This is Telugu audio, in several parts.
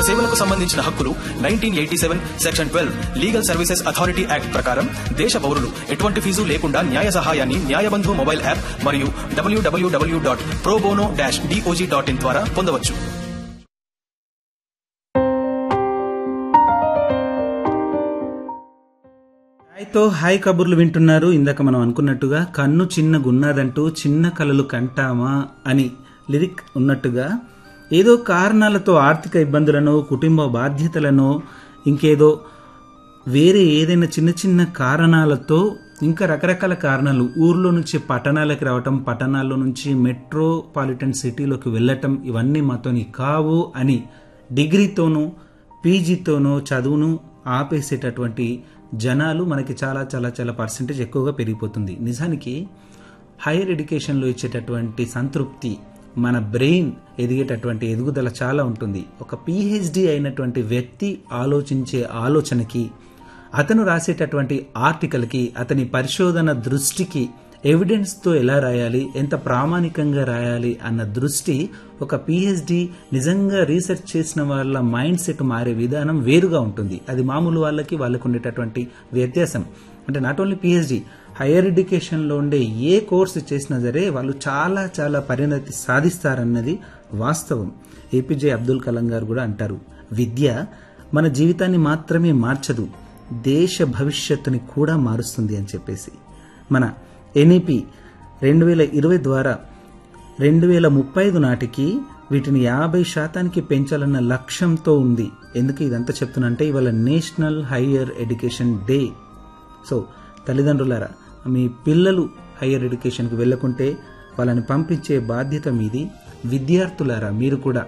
సేవలకు సంబంధించిన హక్కులు nineteen eighty seven section twelve legal services authority act ప్రకారం దేశ పౌరులు ఎటువంటి ఫీజు లేకుండా న్యాయ సహాయాన్ని న్యాయబంధు మొబైల్ యాప్ మరియు డబ్ల్యూడబ్ల్యూడబ్ల్యూ dot pro bono dash DOJ dot in ద్వారా పొందవచ్చు హాయ్తో హాయ్ కబుర్లు వింటున్నారు ఇందాక మనం అనుకున్నట్టుగా కన్ను చిన్న గున్నదంటూ చిన్న కలలు కంటామా అని లిరిక్ ఉన్నట్టుగా ఏదో కారణాలతో ఆర్థిక ఇబ్బందులను కుటుంబ బాధ్యతలను ఇంకేదో వేరే ఏదైనా చిన్న చిన్న కారణాలతో ఇంకా రకరకాల కారణాలు ఊర్లో నుంచి పట్టణాలకు రావటం పట్టణాల్లో నుంచి మెట్రోపాలిటన్ సిటీలోకి వెళ్ళటం ఇవన్నీ మాతోని కావు అని డిగ్రీతోనూ పీజీతోనూ చదువును ఆపేసేటటువంటి జనాలు మనకి చాలా చాలా చాలా పర్సెంటేజ్ ఎక్కువగా పెరిగిపోతుంది నిజానికి హైయర్ ఎడ్యుకేషన్లో ఇచ్చేటటువంటి సంతృప్తి మన బ్రెయిన్ ఎదిగేటటువంటి ఎదుగుదల చాలా ఉంటుంది ఒక పిహెచ్డి అయినటువంటి వ్యక్తి ఆలోచించే ఆలోచనకి అతను రాసేటటువంటి ఆర్టికల్కి అతని పరిశోధన దృష్టికి ఎవిడెన్స్తో ఎలా రాయాలి ఎంత ప్రామాణికంగా రాయాలి అన్న దృష్టి ఒక పిహెచ్డి నిజంగా రీసెర్చ్ చేసిన వాళ్ళ మైండ్ సెట్ మారే విధానం వేరుగా ఉంటుంది అది మామూలు వాళ్ళకి వాళ్ళకు ఉండేటటువంటి వ్యత్యాసం అంటే నాట్ ఓన్లీ పిహెచ్డి హైయర్ ఎడ్యుకేషన్లో ఉండే ఏ కోర్సు చేసినా సరే వాళ్ళు చాలా చాలా పరిణతి సాధిస్తారన్నది వాస్తవం ఏపీజే అబ్దుల్ కలాం గారు కూడా అంటారు విద్య మన జీవితాన్ని మాత్రమే మార్చదు దేశ భవిష్యత్తుని కూడా మారుస్తుంది అని చెప్పేసి మన ఎన్ఈపి రెండు వేల ఇరవై ద్వారా రెండు వేల ముప్పై ఐదు నాటికి వీటిని యాభై శాతానికి పెంచాలన్న లక్ష్యంతో ఉంది ఎందుకు ఇదంతా చెప్తున్నంటే ఇవాళ national higher education day so తల్లిదండ్రులారా మీ పిల్లలు హయ్యర్ ఎడ్యుకేషన్కి వెళ్ళకుంటే వాళ్ళని పంపించే బాధ్యత మీది విద్యార్థులారా మీరు కూడా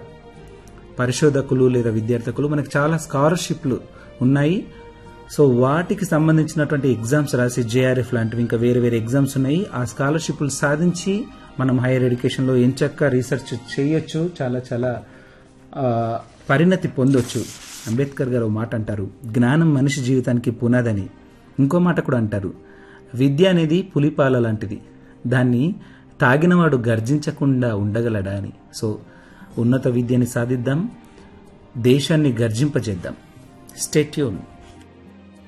పరిశోధకులు లేదా విద్యార్థులు మనకు చాలా స్కాలర్షిప్లు ఉన్నాయి సో వాటికి సంబంధించినటువంటి ఎగ్జామ్స్ రాసి జేఆర్ఎఫ్ లాంటివి ఇంకా వేరే వేరే ఎగ్జామ్స్ ఉన్నాయి ఆ స్కాలర్షిప్లు సాధించి మనం హైయర్ ఎడ్యుకేషన్లో ఎంచక్క రీసెర్చ్ చేయొచ్చు చాలా చాలా ఆ, పరిణతి పొందొచ్చు అంబేద్కర్ గారు ఓ మాట అంటారు జ్ఞానం మనిషి జీవితానికి పునాదని ఇంకో మాట కూడా అంటారు విద్య అనేది పులిపాల లాంటిది దాన్ని తాగినవాడు గర్జించకుండా ఉండగలడా అని సో ఉన్నత విద్యని సాధిద్దాం దేశాన్ని గర్జింపజేద్దాం స్టేట్యూన్